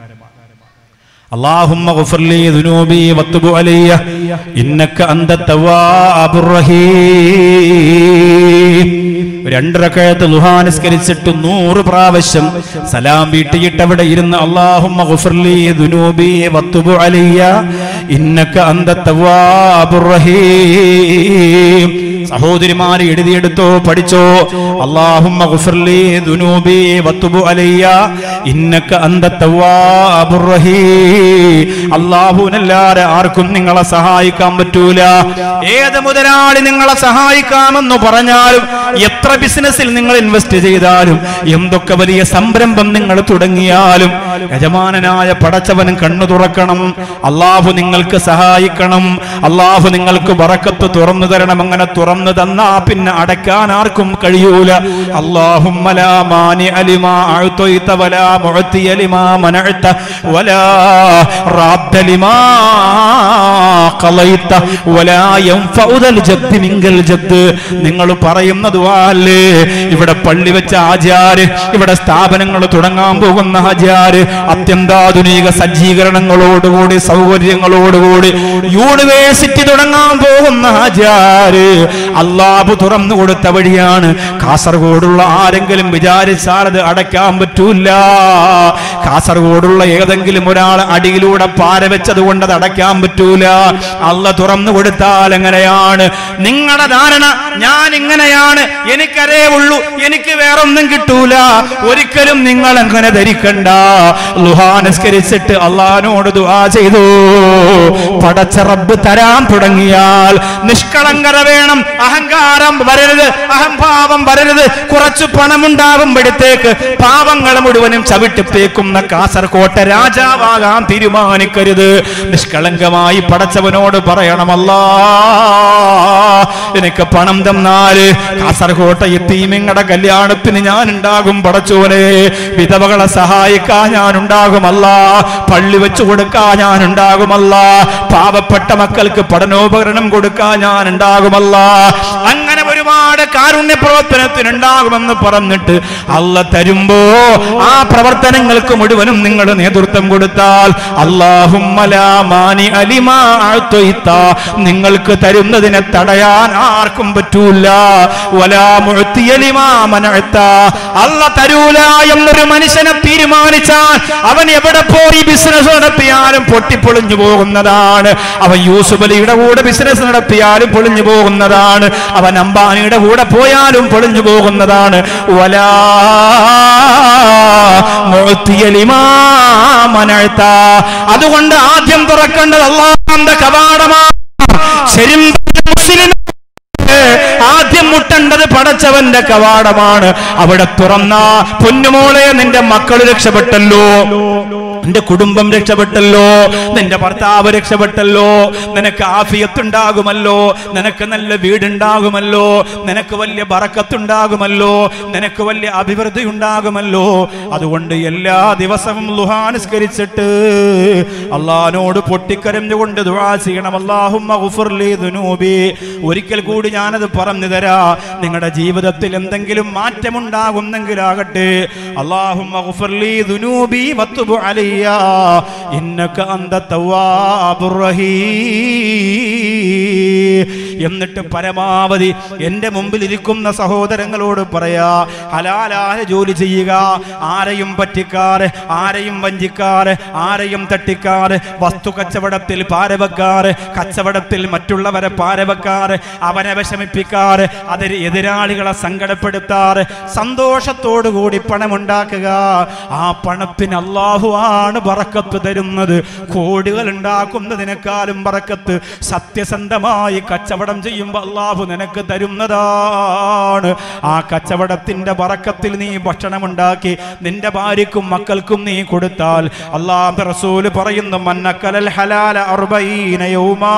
اللهم اغفر لي ذنوبي وتب علي إنك أنت التواب الرحيم രണ്ടരക്കഴത്ത് ലുഹാനിസ്കരിച്ചിട്ട് നൂറ് പ്രാവശ്യം സലാം വീട്ടിയിട്ട് അവിടെ ഇരുന്ന് അള്ളാഹുമ്മ ഗുഫർലി ദുനൂബി വത്തുബു അലിയ ഇന്നക അന്ത തവ്വാബുർ റഹീം സഹോദരിമാര് എഴുതിയെടുത്തോ പഠിച്ചോ അള്ളാഹുമ്മ ഗുഫർലി ദുനൂബി വത്തുബു അലിയ ഇന്നക അന്ത തവ്വാബുർ റഹീം അള്ളാഹുവിനല്ലാതെ ആർക്കും നിങ്ങളെ സഹായിക്കാൻ പറ്റൂല ഏത് മുതലാളി നിങ്ങളെ സഹായിക്കാമെന്ന് പറഞ്ഞാലും എത്ര ബിസിനസ്സിൽ നിങ്ങൾ ഇൻവെസ്റ്റ് ചെയ്താലും എന്തൊക്കെ വലിയ സംരംഭം നിങ്ങൾ തുടങ്ങിയാലും യജമാനനായ പടച്ചവനും കണ്ണു തുറക്കണം അള്ളാഹു നിങ്ങൾക്ക് സഹായിക്കണം അള്ളാഹു നിങ്ങൾക്ക് വറക്കത്ത് തുറന്നു തരണം അങ്ങനെ തുറന്നു തന്നാ പിന്നെ അടയ്ക്കാൻ ആർക്കും കഴിയൂല അള്ളാഹും നിങ്ങൾ പറയുന്നത് അല്ലേ ഇവിടെ പള്ളി വെച്ച ആചാര് ഇവിടെ സ്ഥാപനങ്ങൾ തുടങ്ങാൻ പോകുന്ന ആചാര് അത്യന്താധുനിക സജ്ജീകരണങ്ങളോടുകൂടി സൗകര്യങ്ങളോടുകൂടി യൂണിവേഴ്സിറ്റി തുടങ്ങാൻ പോകുന്ന ആചാര് അള്ളാഹു തുറന്നു കൊടുത്ത വഴിയാണ് കാസർഗോഡുള്ള ആരെങ്കിലും വിചാരിച്ചാൽ അത് അടയ്ക്കാൻ പറ്റൂല കാസർഗോഡുള്ള ഏതെങ്കിലും ഒരാൾ അടിയിലൂടെ പാര വെച്ചത് കൊണ്ട് അത് അടയ്ക്കാൻ പറ്റൂല അല്ല തുറന്നു കൊടുത്താൽ എങ്ങനെയാണ് നിങ്ങളുടെ ധാരണ ഞാൻ ഇങ്ങനെയാണ് എനിക്കരേ ഉള്ളൂ എനിക്ക് വേറൊന്നും കിട്ടൂല ഒരിക്കലും നിങ്ങൾ അങ്ങനെ ധരിക്കണ്ട ലുഹാനസ്കരിച്ചിട്ട് അള്ളഹാനോട് ദുആ ചെയ്തു പടച്ച റബ്ബ് തരാൻ തുടങ്ങിയാൽ നിഷ്കളങ്കത വേണം അഹങ്കാരം വരരുത് അഹംഭാവം വരരുത് കുറച്ച് പണമുണ്ടാകുമ്പോഴത്തേക്ക് പാവങ്ങൾ മുഴുവനും ചവിട്ടിപ്പേക്കുന്ന കാസർകോട്ടെ രാജാവാകാൻ തീരുമാനിക്കരുത് നിഷ്കളങ്കമായി പടച്ചവനോട് പറയണമല്ലാ എനിക്ക് പണം തന്നാല് കാസർകോട്ടെ എത്തീമിങ്ങടെ കല്യാണത്തിന് ഞാൻ ഉണ്ടാകും പടച്ചോനെ വിധവകളെ സഹായിക്കാൻ ഞാൻ ഉണ്ടാകുമല്ല പള്ളി വെച്ചു കൊടുക്കാൻ ഞാൻ ഉണ്ടാകുമല്ല പാവപ്പെട്ട മക്കൾക്ക് പഠനോപകരണം കൊടുക്കാൻ ഞാൻ ഉണ്ടാകുമല്ല അങ്ങനെ ഒരുപാട് കാരുണ്യ പ്രവർത്തനത്തിന് ഉണ്ടാകുമെന്ന് പറഞ്ഞിട്ട് അല്ല തരുമ്പോ ആ പ്രവർത്തനങ്ങൾക്ക് മുഴുവനും നിങ്ങൾ നേതൃത്വം കൊടുത്താൽ അള്ളാഹുമാനി അലിമാ നിങ്ങൾക്ക് തരുന്നതിനെ തടയാൻ ആർക്കും പറ്റൂല അല്ല തരൂല എന്നൊരു മനുഷ്യനെ തീരുമാനിച്ചാൽ അവൻ എവിടെ പോയി ബിസിനസ് നടത്തിയാലും പൊട്ടിപ്പൊളിഞ്ഞു പോകുന്നതാണ് അവൻ യൂസുഫ് അലിയുടെ കൂടെ ബിസിനസ് നടത്തിയാലും പൊളിഞ്ഞു പോകുന്നതാണ് അവൻ അംബാനിയുടെ കൂടെ പോയാലും പൊളിഞ്ഞു പോകുന്നതാണ് വലാ അതുകൊണ്ട് ആദ്യം തുറക്കേണ്ടത് അള്ളാഹന്റെ കവാടമാണ് ശരി മുസ്ലിം ആദ്യം മുട്ടേണ്ടത് പടച്ചവന്റെ കവാടമാണ് അവിടെ തുറന്ന പൊന്നുമോളെ നിന്റെ മക്കൾ രക്ഷപ്പെട്ടല്ലോ നിന്റെ കുടുംബം രക്ഷപ്പെട്ടല്ലോ നിന്റെ ഭർത്താവ് രക്ഷപ്പെട്ടല്ലോ നിനക്ക് ആഫിയത്തുണ്ടാകുമല്ലോ നിനക്ക് നല്ല വീടുണ്ടാകുമല്ലോ നിനക്ക് വലിയ ബറക്കത്തുണ്ടാകുമല്ലോ നിനക്ക് വലിയ അഭിവൃദ്ധി ഉണ്ടാകുമല്ലോ അതുകൊണ്ട് എല്ലാ ദിവസവും ലുഹാനുസ്കരിച്ചിട്ട് അള്ളഹാനോട് പൊട്ടിക്കരഞ്ഞുകൊണ്ട് ദുആ ചെയ്യണം അല്ലാഹുമ്മ ഗുഫിർലി ദുനൂബി ഒരിക്കൽ കൂടി ഞാനത് പറഞ്ഞു തരാ നിങ്ങളുടെ ജീവിതത്തിൽ എന്തെങ്കിലും മാറ്റമുണ്ടാകുന്നെങ്കിലാകട്ടെ അല്ലാഹുമ്മ ഗുഫിർലി ദുനൂബി വത്തുബ് അലയ്യ ഇന്നക അന്ത തവ്വാബുർ റഹീം എന്നിട്ട് പരമാവധി എൻ്റെ മുമ്പിൽ ഇരിക്കുന്ന സഹോദരങ്ങളോട് പറയാ ഹലാലായ ജോലി ചെയ്യുക ആരെയും പറ്റിക്കാറ് ആരെയും വഞ്ചിക്കാറ് ആരെയും തട്ടിക്കാറ് വസ്തു കച്ചവടത്തിൽ പാരവെക്കാറ് കച്ചവടത്തിൽ മറ്റുള്ളവരെ പാരവെക്കാറ് അവനെ വിഷമിപ്പിക്കാറ് അതിൽ എതിരാളികളെ സങ്കടപ്പെടുത്താറ് സന്തോഷത്തോടു കൂടി പണമുണ്ടാക്കുക ആ പണത്തിന് അള്ളാഹു ആണ് ബറക്കത്ത് തരുന്നത് കോടികൾ ഉണ്ടാക്കുന്നതിനേക്കാളും ബറക്കത്ത് സത്യസന്ധമായി കച്ചവടം ചെയ്യുമ്പോൾ അള്ളാഹു നിനക്ക് തരുന്നതാണ് ആ കച്ചവടത്തിന്റെ ബറക്കത്തിൽ നീ ഭക്ഷണമുണ്ടാക്കി നിന്റെ ഭാര്യക്കും മക്കൾക്കും നീ കൊടുത്താൽ അള്ളാഹ് റസൂല് പറയുന്നു മന്നക്കലൽ ഹലാല അർബഈന യൗമാ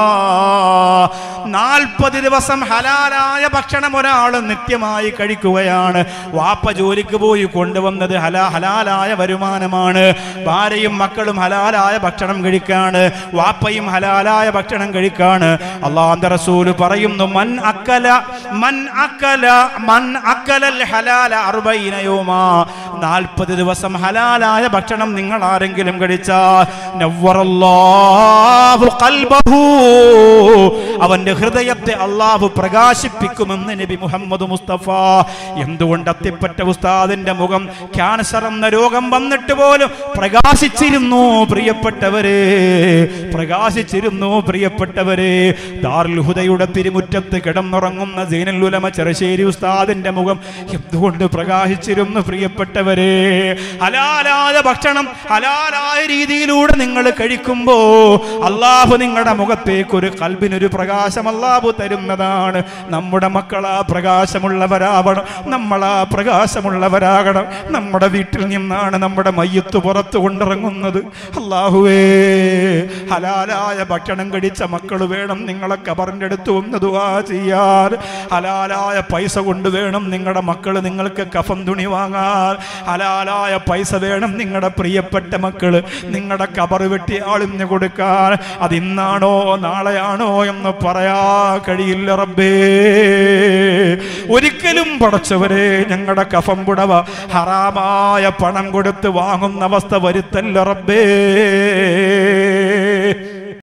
നാൽപ്പത് ദിവസം ഹലാലായ ഭക്ഷണം ഒരാൾ നിത്യമായി കഴിക്കുകയാണ് വാപ്പ ജോലിക്ക് പോയി കൊണ്ടുവന്നത് ഹലാ ഹലാലായ വരുമാനമാണ് ഭാര്യയും മക്കളും ഹലാലായ ഭക്ഷണം കഴിക്കാണ് വാപ്പയും ഹലാലായ ഭക്ഷണം കഴിക്കാണ് അള്ളാഹ് റസൂല് പറയുന്നു മൻ അക്കല മൻ അക്കല മൻ അക്കലൽ ഹലാല അറുബൈന യൗമാ നാൽപ്പത് ദിവസം ഹലാലായ ഭക്ഷണം നിങ്ങൾ ആരെങ്കിലും കഴിച്ചാൽ നവ്വറല്ലാഹു ഖൽബഹു അവന്റെ ഹൃദയത്തെ അള്ളാഹു പ്രകാശിപ്പിക്കുമെന്ന് നബി മുഹമ്മദ് മുസ്തഫ എന്തുകൊണ്ട് അത്തിപ്പറ്റ ഉസ്താദിന്റെ മുഖം ക്യാൻസർ എന്ന രോഗം വന്നിട്ട് പോലും പ്രകാശിച്ചിരുന്നു പ്രിയപ്പെട്ടവരെ പ്രകാശിച്ചിരുന്നു പ്രിയപ്പെട്ടവരെ ദാറുൽ ഹുദയുടെ തിരുമുറ്റത്ത് കിടന്നുറങ്ങുന്ന സീനൽ ഉലമ ചെറുശ്ശേരി ഉസ്താദിന്റെ മുഖം എന്തുകൊണ്ട് പ്രകാശിച്ചിരുന്നു പ്രിയപ്പെട്ടവരെ ഹലാലായ ഭക്ഷണം ഹലാലായ രീതിയിലൂടെ നിങ്ങൾ കഴിക്കുമ്പോ അള്ളാഹു നിങ്ങളുടെ മുഖത്തേക്ക് ഒരു കൽബിനൊരു പ്രകാശം അള്ളാഹു തരുന്നതാണ് നമ്മുടെ മക്കളാ പ്രകാശമുള്ളവരാവണം നമ്മളാ പ്രകാശമുള്ളവരാകണം നമ്മുടെ വീട്ടിൽ നിന്നാണ് നമ്മുടെ മയ്യത്ത് പുറത്തു കൊണ്ടിറങ്ങുന്നത് അള്ളാഹുവേ ഹലാലായ ഭക്ഷണം കഴിച്ച മക്കൾ വേണം നിങ്ങളെ കബറിൻ്റെ അടുത്ത് ഒന്ന് ദുവാ ചെയ്യാൻ ഹലാലായ പൈസ കൊണ്ട് വേണം നിങ്ങളുടെ മക്കൾ നിങ്ങൾക്ക് കഫം തുണി വാങ്ങാൻ ഹലാലായ പൈസ വേണം നിങ്ങളുടെ പ്രിയപ്പെട്ട മക്കൾ നിങ്ങളുടെ കബറ് വെട്ടി ആളിഞ്ഞു കൊടുക്കാൻ അതിന്നാണോ നാളെയാണോ എന്ന് പറയാ കഴിയില്ല റബ്ബേ ഒരിക്കലും പടച്ചവരെ ഞങ്ങളുടെ കഫം പുടവ ഹറാമായ പണം കൊടുത്ത് വാങ്ങുന്ന അവസ്ഥ വരുത്തല്ല റബ്ബേ